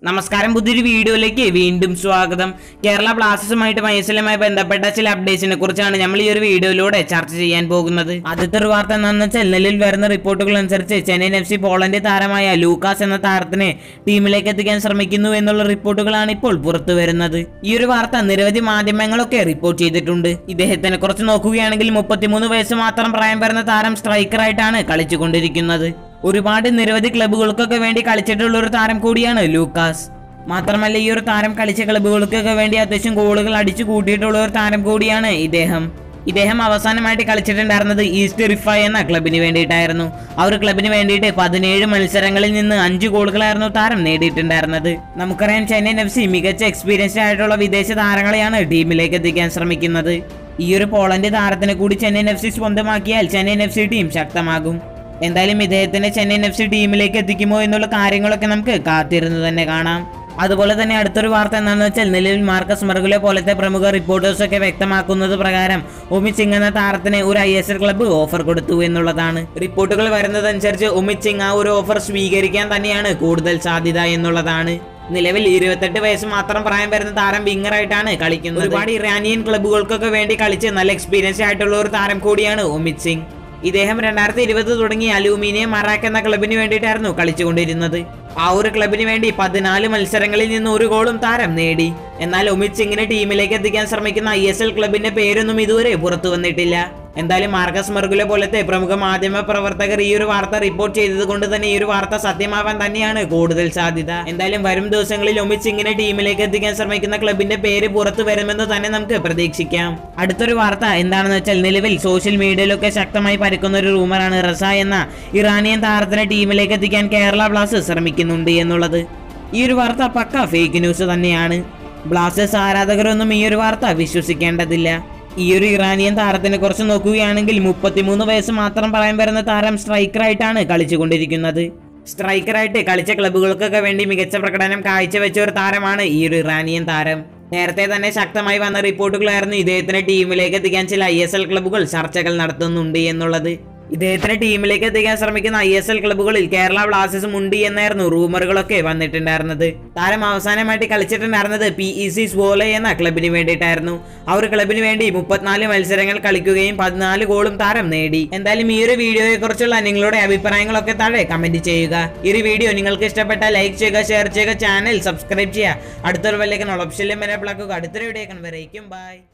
നമസ്കാരം പുതിയൊരു വീഡിയോയിലേക്ക് വീണ്ടും സ്വാഗതം കേരള ബ്ലാസ്റ്റേഴ്സുമായിട്ട് മൈസലുമായി ബന്ധപ്പെട്ട ചില അപ്ഡേറ്റ്സിനെ കുറിച്ചാണ് നമ്മൾ ഈ ഒരു വീഡിയോയിലൂടെ ചർച്ച ചെയ്യാൻ പോകുന്നത് ആദ്യത്തെ ഒരു വാർത്ത എന്താണെന്ന് വെച്ചാൽ നിലവിൽ വരുന്ന റിപ്പോർട്ടുകൾ അനുസരിച്ച് ചെന്നൈയിൻ എഫ് സി പോളണ്ട് താരമായ ലൂക്കാസ് എന്ന താരത്തിനെ ടീമിലേക്ക് എത്തിക്കാൻ ശ്രമിക്കുന്നു എന്നുള്ള റിപ്പോർട്ടുകളാണ് ഇപ്പോൾ പുറത്തു വരുന്നത് ഈ ഒരു വാർത്ത നിരവധി മാധ്യമങ്ങളൊക്കെ റിപ്പോർട്ട് ചെയ്തിട്ടുണ്ട് ഇദ്ദേഹത്തിനെ കുറിച്ച് നോക്കുകയാണെങ്കിൽ മുപ്പത്തിമൂന്ന് വയസ്സ് മാത്രം പ്രായം വരുന്ന താരം സ്ട്രൈക്കറായിട്ടാണ് കളിച്ചുകൊണ്ടിരിക്കുന്നത് ഒരുപാട് നിരവധി ക്ലബ്ബുകൾക്കൊക്കെ വേണ്ടി കളിച്ചിട്ടുള്ള ഒരു താരം കൂടിയാണ് ലൂക്കാസ് മാത്രമല്ല ഈ ഒരു താരം കളിച്ച ക്ലബ്ബുകൾക്കൊക്കെ വേണ്ടി അത്യാവശ്യം ഗോളുകൾ അടിച്ചു കൂട്ടിയിട്ടുള്ള ഒരു താരം കൂടിയാണ് ഇദ്ദേഹം ഇദ്ദേഹം അവസാനമായിട്ട് കളിച്ചിട്ടുണ്ടായിരുന്നത് ഈസ്റ്റ് റിഫ എന്ന ക്ലബിന് വേണ്ടിയിട്ടായിരുന്നു ആ ഒരു ക്ലബിന് വേണ്ടിയിട്ട് പതിനേഴ് മത്സരങ്ങളിൽ നിന്ന് അഞ്ച് ഗോളുകളായിരുന്നു താരം നേടിയിട്ടുണ്ടായിരുന്നത് നമുക്കറിയാം ചെന്നൈയിൻ എഫ് സി മികച്ച എക്സ്പീരിയൻസ്ഡ് ആയിട്ടുള്ള വിദേശ താരങ്ങളെയാണ് ടീമിലേക്ക് എത്തിക്കാൻ ശ്രമിക്കുന്നത് ഈ ഒരു പോളണ്ട് താരത്തിനെ കൂടി ചെന്നൈയിൻ എഫ് സി സ്വന്തമാക്കിയാൽ ചെന്നൈയിൻ എഫ് സി ടീം ശക്തമാകും എന്തായാലും ഇദ്ദേഹത്തിനെ ചെന്നൈയിൻ എഫ് സി ടീമിലേക്ക് എത്തിക്കുമോ എന്നുള്ള കാര്യങ്ങളൊക്കെ നമുക്ക് കാത്തിരുന്ന് തന്നെ കാണാം അതുപോലെ തന്നെ അടുത്തൊരു വാർത്ത എന്താണെന്ന് വെച്ചാൽ നിലവിൽ മാർക്കസ് മെർഗുലെ പോലത്തെ പ്രമുഖ റിപ്പോർട്ടേഴ്സ് ഒക്കെ വ്യക്തമാക്കുന്നത് പ്രകാരം ഉമിത് സിംഗ് എന്ന താരത്തിന് ഒരു I S L club offer കൊടുത്തു എന്നുള്ളതാണ് റിപ്പോർട്ടുകൾ വരുന്നതനുസരിച്ച് ഉമിത് സിംഗ് ആ ഒരു ഓഫർ സ്വീകരിക്കാൻ തന്നെയാണ് കൂടുതൽ സാധ്യത എന്നുള്ളതാണ് നിലവിൽ ഇരുപത്തെട്ട് വയസ്സ് മാത്രം പ്രായം വരുന്ന താരം വിങ്ങറായിട്ടാണ് കളിക്കുന്നത് ഒരുപാട് ഇറാനിയൻ ക്ലബ്ബുകൾക്കൊക്കെ വേണ്ടി കളിച്ച് നല്ല എക്സ്പീരിയൻസ് ആയിട്ടുള്ള ഒരു താരം കൂടിയാണ് ഉമിത് സിംഗ് ഇദ്ദേഹം രണ്ടായിരത്തി ഇരുപത് തുടങ്ങി അലൂമിനിയം മറാക്ക് എന്ന ക്ലബിന് വേണ്ടിയിട്ടായിരുന്നു കളിച്ചുകൊണ്ടിരുന്നത് ആ ഒരു ക്ലബിന് വേണ്ടി പതിനാല് മത്സരങ്ങളിൽ നിന്ന് ഒരു ഗോളും താരം നേടി എന്നാൽ ഉമിത് സിംഗിനെ ടീമിലേക്ക് എത്തിക്കാൻ ശ്രമിക്കുന്ന ഐ എസ് എൽ ക്ലബിന്റെ പേരൊന്നും ഇതുവരെ പുറത്തു വന്നിട്ടില്ല എന്തായാലും മാർക്കസ് മെർഗുലെ പോലത്തെ പ്രമുഖ മാധ്യമ പ്രവർത്തകർ ഈ ഒരു വാർത്ത റിപ്പോർട്ട് ചെയ്തത് കൊണ്ട് തന്നെ ഈ ഒരു വാർത്ത സത്യമാവാൻ തന്നെയാണ് കൂടുതൽ സാധ്യത എന്തായാലും വരും ദിവസങ്ങളിൽ ഒമിത് സിംഗിനെ ടീമിലേക്ക് എത്തിക്കാൻ ശ്രമിക്കുന്ന ക്ലബിന്റെ പേര് പുറത്തു വരുമെന്ന് തന്നെ നമുക്ക് പ്രതീക്ഷിക്കാം അടുത്തൊരു വാർത്ത എന്താണെന്ന് വെച്ചാൽ നിലവിൽ സോഷ്യൽ മീഡിയയിലൊക്കെ ശക്തമായി പരക്കുന്ന ഒരു റൂമറാണ് റസ എന്ന ഇറാനിയൻ താരത്തിനെ ടീമിലേക്ക് എത്തിക്കാൻ കേരള ബ്ലാസ്റ്റേഴ്സ് ശ്രമിക്കുന്നുണ്ട് എന്നുള്ളത് ഈ ഒരു വാർത്ത പക്ക ഫേക്ക് ന്യൂസ് തന്നെയാണ് ബ്ലാസ്റ്റേഴ്സ് ആരാധകരൊന്നും ഈ ഒരു വാർത്ത വിശ്വസിക്കേണ്ടതില്ല ഈ ഒരു ഇറാനിയൻ താരത്തിനെ കുറിച്ച് നോക്കുകയാണെങ്കിൽ മുപ്പത്തിമൂന്ന് വയസ്സ് മാത്രം പ്രായം വരുന്ന താരം സ്ട്രൈക്കറായിട്ടാണ് കളിച്ചുകൊണ്ടിരിക്കുന്നത് സ്ട്രൈക്കറായിട്ട് കളിച്ച ക്ലബ്ബുകൾക്കൊക്കെ വേണ്ടി മികച്ച പ്രകടനം കാഴ്ചവെച്ച ഒരു താരമാണ് ഈ ഒരു ഇറാനിയൻ താരം നേരത്തെ തന്നെ ശക്തമായി വന്ന റിപ്പോർട്ടുകളായിരുന്നു ഇദ്ദേഹത്തിനെ ടീമിലേക്ക് എത്തിക്കാൻ ചില ഐ എസ് എൽ ക്ലബ്ബുകൾ ചർച്ചകൾ നടത്തുന്നുണ്ട് എന്നുള്ളത് ഇദ്ദേഹത്തിനെ ടീമിലേക്ക് എത്തിക്കാൻ ശ്രമിക്കുന്ന ഐ എസ് എൽ ക്ലബ്ബുകളിൽ കേരള ബ്ലാസ്റ്റേഴ്സും ഉണ്ട് എന്നായിരുന്നു റൂമറുകളൊക്കെ വന്നിട്ടുണ്ടായിരുന്നത് താരം അവസാനമായിട്ട് കളിച്ചിട്ടുണ്ടായിരുന്നത് പി ഇ സി സ്വോലെ എന്ന ക്ലബിന് വേണ്ടിയിട്ടായിരുന്നു ആ ഒരു ക്ലബിന് വേണ്ടി മുപ്പത്തിനാല് മത്സരങ്ങൾ കളിക്കുകയും പതിനാല് ഗോളും താരം നേടി എന്തായാലും ഈ ഒരു വീഡിയോയെ കുറിച്ചുള്ള നിങ്ങളുടെ അഭിപ്രായങ്ങളൊക്കെ താഴെ കമന്റ് ചെയ്യുക ഈ ഒരു വീഡിയോ നിങ്ങൾക്ക് ഇഷ്ടപ്പെട്ടാൽ ലൈക്ക് ചെയ്യുക ഷെയർ ചെയ്യുക ചാനൽ സബ്സ്ക്രൈബ് ചെയ്യുക അടുത്തൊരു വലിയ ഓപ്ഷനിലും വരെ പ്ലാക്കുക അടുത്തൊരു വീഡിയോ കാണും വരേക്കും ബൈ